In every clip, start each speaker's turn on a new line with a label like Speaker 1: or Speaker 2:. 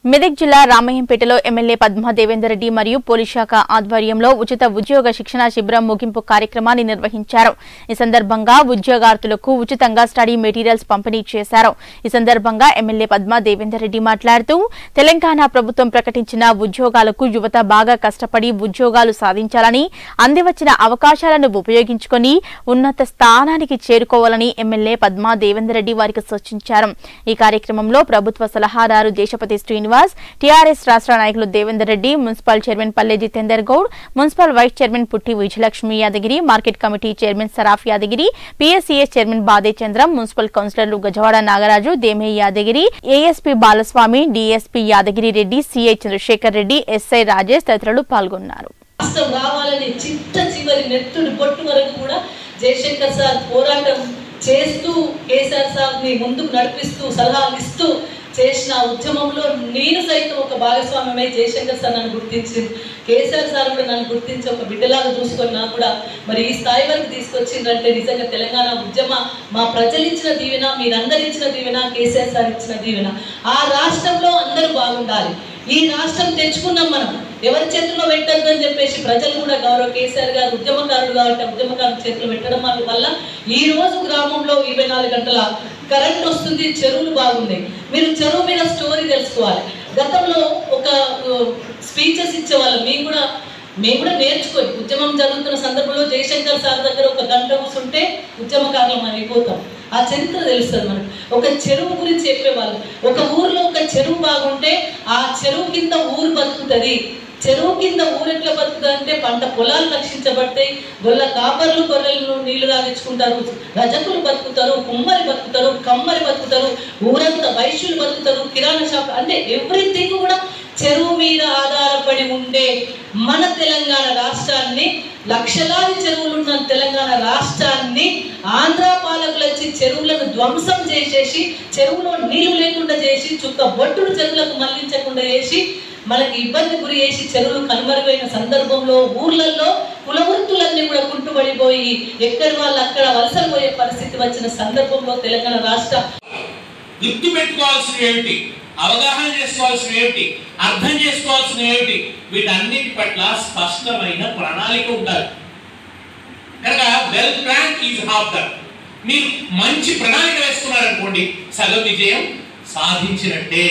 Speaker 1: మెదక్ జిల్లా రామయ్యంపేటలో ఎమ్మెల్యే పద్మా దేవేందర్ రెడ్డి మరియు పోలీస్ శాఖ ఆధ్వర్యంలో ఉచిత ఉద్యోగ శిక్షణ శిబిరం ముగింపు కార్యక్రమాన్ని నిర్వహించారు ఈ సందర్భంగా ఉద్యోగార్థులకు ఉచితంగా స్టడీ మెటీరియల్స్ పంపిణీ చేశారు ఈ సందర్భంగా ఎమ్మెల్యే పద్మా దేవేందర్ రెడ్డి మాట్లాడుతూ తెలంగాణ ప్రభుత్వం ప్రకటించిన ఉద్యోగాలకు యువత బాగా కష్టపడి ఉద్యోగాలు సాధించాలని అందివచ్చిన అవకాశాలను ఉపయోగించుకొని ఉన్నత స్థానానికి చేరుకోవాలని ఎమ్మెల్యే పద్మా దేవేందర్ రెడ్డి వారికి సూచించారు ఈ కార్యక్రమంలో ప్రభుత్వ సలహాదారు దేశపతి శ్రీనివాస్ టీఆర్ఎస్ రాష్ట్ర నాయకులు Devender Reddy municipal chairman Palle Jitender Goud municipal vice chairman Putti Vijayalakshmi Yadagiri market committee chairman Saraf Yadagiri PSCS chairman Bade Chandram municipal కౌన్సిలర్లు Gajawada Nagaraju Deme Yadagiri ASP Balaswamy DSP Yadagiri Reddy CI Chandrasekhar Reddy SI Rajesh తదితరులు పాల్గొన్నారు
Speaker 2: రాష్ట్రం రావాలని చిట్ట చివరి నెత్తుడి పొట్టు వరకు కూడా జయశంకర్ సార్ పోరాటం చేస్తూ కేసీఆర్ సార్ని ముందుకు నడిపిస్తూ సలహాలు ఇస్తూ చేసిన ఉద్యమంలో నేను సైతం ఒక భాగస్వామ్యమై జయశంకర్ సార్ నన్ను గుర్తించింది కేసీఆర్ సార్ కూడా నన్ను గుర్తించి ఒక బిడ్డలాగా చూసుకొని నాకు కూడా మరి ఈ స్థాయి వరకు తీసుకొచ్చిందంటే నిజంగా తెలంగాణ ఉద్యమ మా ప్రజలు ఇచ్చిన దీవెన మీరందరు ఇచ్చిన దీవెన కేసీఆర్ సార్ ఇచ్చిన దీవెన ఆ రాష్ట్రంలో అందరూ బాగుండాలి ఈ రాష్ట్రం తెచ్చుకున్నాం మనం ఎవరి చేతుల్లో పెట్టద్దు అని చెప్పేసి ప్రజలు కూడా గౌరవ కేసీఆర్ గారు ఉద్యమకారుడు కాబట్టి ఆ ఉద్యమకారుల చేతులు పెట్టడం వల్ల ఈ రోజు గ్రామంలో ఇరవై నాలుగు గంటల కరెంట్ వస్తుంది చెరువులు బాగున్నాయి మీరు చెరువు మీద స్టోరీ తెలుసుకోవాలి గతంలో ఒక స్పీచెస్ ఇచ్చేవాళ్ళం మేము కూడా మేము కూడా నేర్చుకోవాలి ఉద్యమం జరుగుతున్న సందర్భంలో జయశంకర్ సార్ దగ్గర ఒక గంట కూర్చుంటే ఉద్యమకారులం అయిపోతాం ఆ చరిత్ర తెలుస్తుంది మనకు ఒక చెరువు గురించి చెప్పేవాళ్ళు ఒక ఊర్లో ఒక చెరువు బాగుంటే ఆ చెరువు కింద ఊరు బతుకుతుంది చెరువు కింద ఊరు ఎట్లా బతుకుతుంది అంటే పంట పొలాలు రక్షించబడతాయి గొల్ల కాపర్లు గొర్రెలను నీళ్లు తాగించుకుంటారు రజకులు బతుకుతారు కుమ్మరి బతుకుతారు కమ్మరి బతుకుతారు ఊరంతా వైశ్యులు బతుకుతారు కిరాణా షాప్ అంటే ఎవ్రీథింగ్ కూడా చెరువు మీద ఆధారపడి ఉండే మన తెలంగాణ రాష్ట్రాన్ని లక్షలాది చెరువులు ఉన్న తెలంగాణ రాష్ట్రాన్ని ఆంధ్ర పాలకులు వచ్చి చెరువులను ధ్వంసం చేసేసి చెరువులో నీళ్లు లేకుండా చేసి చుక్క బొట్టుడు చెరువులకు మళ్లించకుండా చేసి మనకి ఇబ్బంది గురి చేసి చెరువులు కనుమరుగైన సందర్భంలో ఊర్లలో కులవృత్తులన్నీ కూడా కుంటుబడిపోయి ఎక్కడి వాళ్ళు అక్కడ వలసలు పోయే పరిస్థితి వచ్చిన సందర్భంలో తెలంగాణ రాష్ట్ర
Speaker 3: గుర్తు పెట్టుకోవాల్సిన ఏమిటి అవగాహన చేసుకోవాల్సిన ఏమిటి అర్థం చేసుకోవాల్సిన ఏమిటి వీటన్నిటి పట్ల స్పష్టమైన ప్రణాళిక ఉండాలి కనుక well plan is half that మీరు మంచి ప్రణాళిక వేసుకున్నారనుకోండి సగం విజయం సాధించినట్టే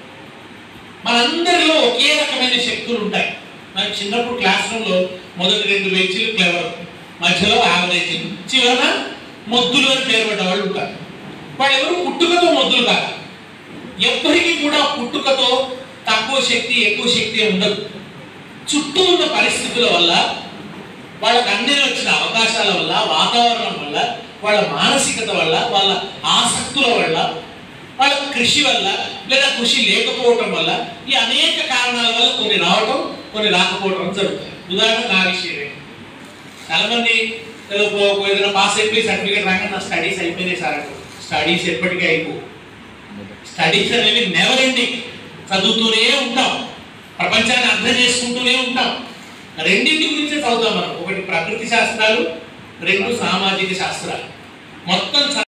Speaker 3: మనందరిలో ఒకే రకమైన శక్తులు ఉంటాయి నాకు చిన్నప్పుడు క్లాస్ రూమ్లో మొదటి రెండు బెంచీలు క్లెవర్ మధ్యలో యావరేజ్ చివరన మొద్దులు అని పేరు పడ్డ వాళ్ళు ఉంటారు వాళ్ళు ఎవరు పుట్టుకతో మొద్దులు కాదు ఎవ్వరికి కూడా పుట్టుకతో తక్కువ శక్తి ఎక్కువ శక్తి ఉండదు చుట్టూ ఉన్న పరిస్థితుల వల్ల వాళ్ళకి అన్ని వచ్చిన అవకాశాల వల్ల వాతావరణం వల్ల వాళ్ళ మానసికత వల్ల వాళ్ళ ఆసక్తుల వల్ల వాళ్ళ కృషి వల్ల లేదా కృషి లేకపోవటం వల్ల ఈ అనేక కారణాల వల్ల కొన్ని రావటం కొన్ని రాకపోవటం జరుగుతుంది ఉదాహరణ నా విషయమే చాలా మంది ఏదో పో- పో- ఏదైనా పాస్ అయిపోయి సర్టిఫికేట్ రాగానే నా స్టడీస్ అయిపోయినాయి సార్ అంటారు. స్టడీస్ ఎప్పటికీ అయిపో స్టడీస్ అనేవి నెవర్ ఎండింగ్ చదువుతూనే ఉంటాం ప్రపంచాన్ని అర్థం చేసుకుంటూనే ఉంటాం రెండింటి గురించి చదువుతాం మనం ఒకటి ప్రకృతి శాస్త్రాలు రెండు సామాజిక శాస్త్రాలు మొత్తం చ-